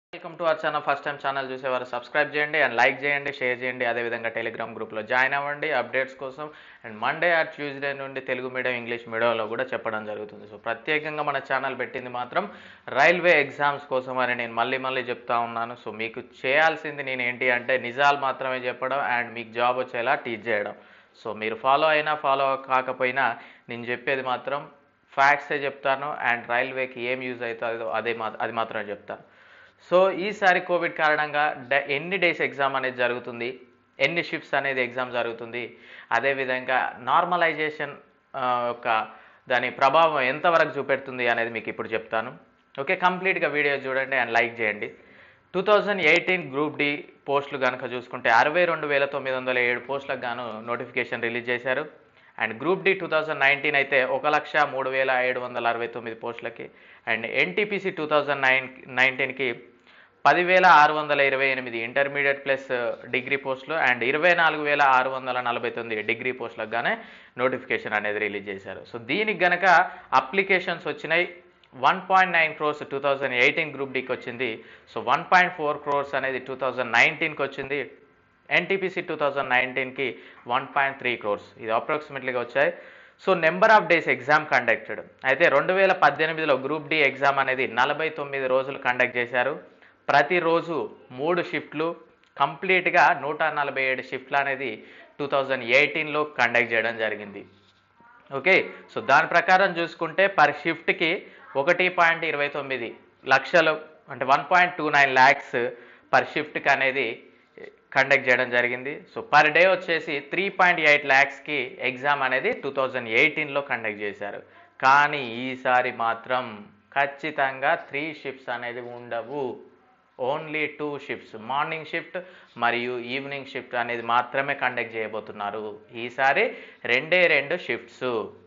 welcome to our channel first time channel చూసేవారు subscribe చేయండి and like చేయండి share చేయండి అదేవిధంగా టెలిగ్రామ్ గ్రూప్లో జాయిన్ అవ్వండి అప్డేట్స్ కోసం అండ్ మండే ఆర్ ట్యూస్డే నుండి తెలుగు మీడియం ఇంగ్లీష్ మీడియంలో కూడా చెప్పడం జరుగుతుంది సో ప్రత్యేకంగా మన ఛానల్ పెట్టింది మాత్రం రైల్వే ఎగ్జామ్స్ కోసం అని నేను మళ్ళీ మళ్ళీ చెప్తా ఉన్నాను సో మీకు చేయాల్సింది నేను ఏంటి అంటే నిజాలు మాత్రమే చెప్పడం అండ్ మీకు జాబ్ వచ్చేలా టీచ్ చేయడం సో మీరు ఫాలో అయినా ఫాలో కాకపోయినా నేను చెప్పేది మాత్రం ఫ్యాక్ట్సే చెప్తాను అండ్ రైల్వేకి ఏం యూజ్ అవుతుందో అదే మా అది మాత్రమే చెప్తాను సో ఈసారి కోవిడ్ కారణంగా డ- ఎన్ని డేస్ ఎగ్జామ్ అనేది జరుగుతుంది ఎన్ని షిఫ్ట్స్ అనేది ఎగ్జామ్ జరుగుతుంది అదేవిధంగా నార్మలైజేషన్ యొక్క దాని ప్రభావం ఎంతవరకు చూపెడుతుంది అనేది మీకు ఇప్పుడు చెప్తాను ఓకే కంప్లీట్గా వీడియో చూడండి అండ్ లైక్ చేయండి two thousand eighteen group D పోస్టులు కనుక చూసుకుంటే అరవై రెండు వేల తొమ్మిది వందల ఏడు పోస్టులకు గాను నోటిఫికేషన్ రిలీజ్ చేశారు and group D two thousand nineteen అయితే ఒక లక్ష మూడు వేల ఏడు వందల అరవై తొమ్మిది పోస్టులకి and NTPC two thousand nine నైన్టీన్కి పదివేల ఆరు వందల ఇరవై ఎనిమిది ఇంటర్మీడియట్ ప్లస్ డిగ్రీ పోస్టులు అండ్ ఇరవై నాలుగు వేల ఆరు వందల నలభై తొమ్మిది డిగ్రీ పోస్టులకు గానే నోటిఫికేషన్ అనేది రిలీజ్ చేశారు సో దీనికి గనక అప్లికేషన్స్ వచ్చినాయి one point nine crores two thousand eighteen group డికి వచ్చింది so one point four crores అనేది టూ థౌజండ్ నైన్టీన్కి వచ్చింది ఎన్టీపీసీ టూ థౌజండ్ నైన్టీన్కి వన్ పాయింట్ త్రీ క్రోర్స్ ఇది అప్రాక్సిమేట్లీగా వచ్చాయి so number of days exam conducted అయితే రెండు వేల పద్దెనిమిదిలో గ్రూప్ డి ఎగ్జామ్ అనేది నలభై తొమ్మిది రోజులు కండక్ట్ చేశారు ప్రతిరోజు మూడు షిఫ్ట్లు కంప్లీట్గా నూట నలభై ఏడు షిఫ్ట్లు అనేది టూ థౌజండ్ ఎయిటీన్లో కండక్ట్ చేయడం జరిగింది ఓకే సో దాని ప్రకారం చూసుకుంటే పర్ షిఫ్ట్కి ఒకటి పాయింట్ ఇరవై తొమ్మిది లక్షలు అంటే one point two nine lakhs per షిఫ్ట్కి అనేది కండక్ట్ చేయడం జరిగింది సో పర్ డే వచ్చేసి త్రీ పాయింట్ ఎయిట్ ల్యాక్స్కి ఎగ్జామ్ అనేది టూ థౌజండ్ ఎయిటీన్లో కండక్ట్ చేశారు కానీ ఈసారి మాత్రం ఖచ్చితంగా త్రీ షిఫ్ట్స్ అనేది ఉండవు only two shifts morning shift మరియు ఈవినింగ్ షిఫ్ట్ అనేది మాత్రమే కండక్ట్ చేయబోతున్నారు ఈసారి రెండే రెండు షిఫ్ట్స్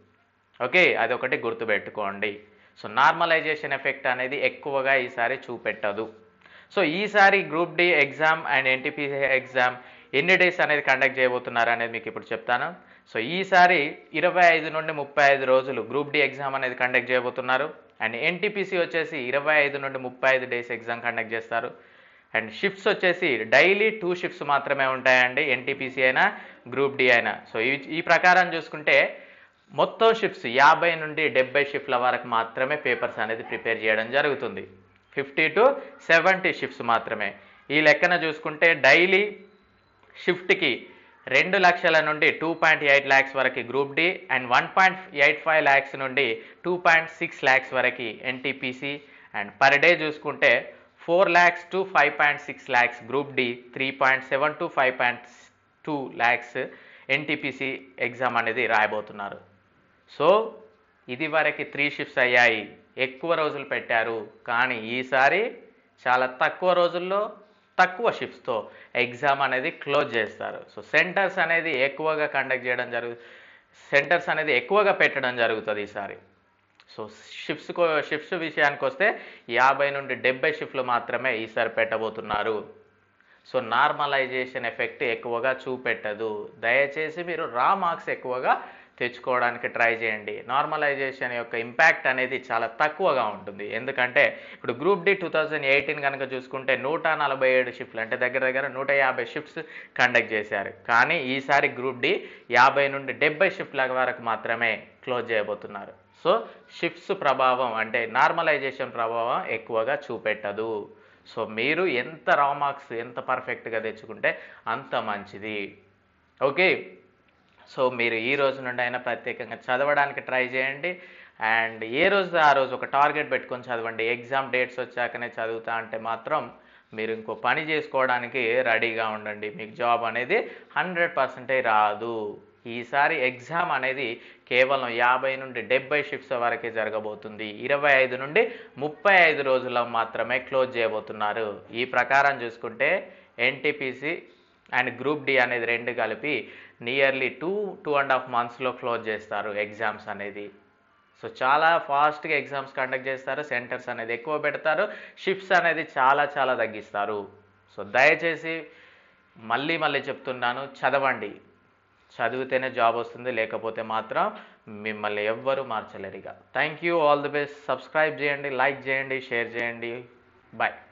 ఓకే అది ఒకటి గుర్తుపెట్టుకోండి సో నార్మలైజేషన్ ఎఫెక్ట్ అనేది ఎక్కువగా ఈసారి చూపెట్టదు సో ఈసారి group D exam and NTPC exam ఎన్ని డేస్ అనేది కండక్ట్ చేయబోతున్నారు అనేది మీకు ఇప్పుడు చెప్తాను సో ఈసారి ఇరవై ఐదు నుండి ముప్పై ఐదు రోజులు గ్రూప్ డి ఎగ్జామ్ అనేది కండక్ట్ చేయబోతున్నారు అండ్ ఎన్టీపీసీ వచ్చేసి ఇరవై ఐదు నుండి ముప్పై ఐదు డేస్ ఎగ్జామ్ కండక్ట్ చేస్తారు అండ్ షిఫ్ట్స్ వచ్చేసి డైలీ టూ షిఫ్ట్స్ మాత్రమే ఉంటాయండి ఎన్టీపీసీ అయినా గ్రూప్ డి అయినా సో ఈ ఈ ప్రకారం చూసుకుంటే మొత్తం షిఫ్ట్స్ యాభై నుండి డెబ్బై షిఫ్ట్ల వరకు మాత్రమే పేపర్స్ అనేది ప్రిపేర్ చేయడం జరుగుతుంది ఫిఫ్టీ టు సెవెంటీ షిఫ్ట్స్ మాత్రమే ఈ లెక్కన చూసుకుంటే డైలీ షిఫ్ట్కి రెండు లక్షల నుండి టూ పాయింట్ ఎయిట్ ల్యాక్స్ వరకు group D and one point eight five lakhs నుండి టూ పాయింట్ సిక్స్ ల్యాక్స్ వరకు ఎన్టీపీసీ అండ్ పర్ డే చూసుకుంటే four lakhs to five point six lakhs group D three point seven to five point two lakhs NTPC exam అనేది రాయబోతున్నారు so ఇది వరకు three shifts అయ్యాయి ఎక్కువ రోజులు పెట్టారు కానీ ఈసారి చాలా తక్కువ రోజుల్లో తక్కువ షిఫ్ట్స్తో ఎగ్జామ్ అనేది క్లోజ్ చేస్తారు సో సెంటర్స్ అనేది ఎక్కువగా కండక్ట్ చేయడం జరుగు సెంటర్స్ అనేది ఎక్కువగా పెట్టడం జరుగుతుంది ఈసారి సో షిఫ్ట్స్ షిఫ్ట్స్ విషయానికి వస్తే యాభై నుండి డెబ్బై షిఫ్ట్లు మాత్రమే ఈసారి పెట్టబోతున్నారు సో నార్మలైజేషన్ ఎఫెక్ట్ ఎక్కువగా చూపెట్టదు దయచేసి మీరు రా మార్క్స్ ఎక్కువగా తెచ్చుకోవడానికి ట్రై చేయండి నార్మలైజేషన్ యొక్క ఇంపాక్ట్ అనేది చాలా తక్కువగా ఉంటుంది ఎందుకంటే ఇప్పుడు group D two thousand eighteen కనుక చూసుకుంటే నూట నలభై ఏడు షిఫ్ట్లు అంటే దగ్గర దగ్గర నూట యాభై షిఫ్ట్స్ కండక్ట్ చేశారు కానీ ఈసారి గ్రూప్ డి యాభై నుండి డెబ్బై షిఫ్ట్ల వరకు మాత్రమే క్లోజ్ చేయబోతున్నారు సో షిఫ్ట్స్ ప్రభావం అంటే నార్మలైజేషన్ ప్రభావం ఎక్కువగా చూపెట్టదు సో మీరు ఎంత రా మార్క్స్ ఎంత పర్ఫెక్ట్గా తెచ్చుకుంటే అంత మంచిది ఓకే సో మీరు ఈ రోజు నుండి అయినా ప్రత్యేకంగా చదవడానికి ట్రై చేయండి అండ్ ఏ రోజు ఆ రోజు ఒక టార్గెట్ పెట్టుకొని చదవండి ఎగ్జామ్ డేట్స్ వచ్చాకనే చదువుతా అంటే మాత్రం మీరు ఇంకో పని చేసుకోవడానికి రెడీగా ఉండండి మీకు జాబ్ అనేది హండ్రెడ్ పర్సెంటేజ్ రాదు ఈసారి ఎగ్జామ్ అనేది కేవలం యాభై నుండి డెబ్బై షిఫ్ట్స్ వరకే జరగబోతుంది ఇరవై ఐదు నుండి ముప్పై ఐదు రోజుల్లో మాత్రమే క్లోజ్ చేయబోతున్నారు ఈ ప్రకారం చూసుకుంటే ఎన్టీపీసీ అండ్ గ్రూప్ డి అనేది రెండు కలిపి nearly two two and half మంత్స్లో క్లోజ్ చేస్తారు ఎగ్జామ్స్ అనేది సో చాలా ఫాస్ట్గా ఎగ్జామ్స్ కండక్ట్ చేస్తారు సెంటర్స్ అనేది ఎక్కువ పెడతారు షిఫ్ట్స్ అనేది చాలా చాలా తగ్గిస్తారు సో దయచేసి మళ్ళీ మళ్ళీ చెప్తున్నాను చదవండి చదివితేనే జాబ్ వస్తుంది లేకపోతే మాత్రం మిమ్మల్ని ఎవ్వరూ మార్చలేరు ఇక thank you all the best subscribe చేయండి లైక్ చేయండి షేర్ చేయండి బాయ్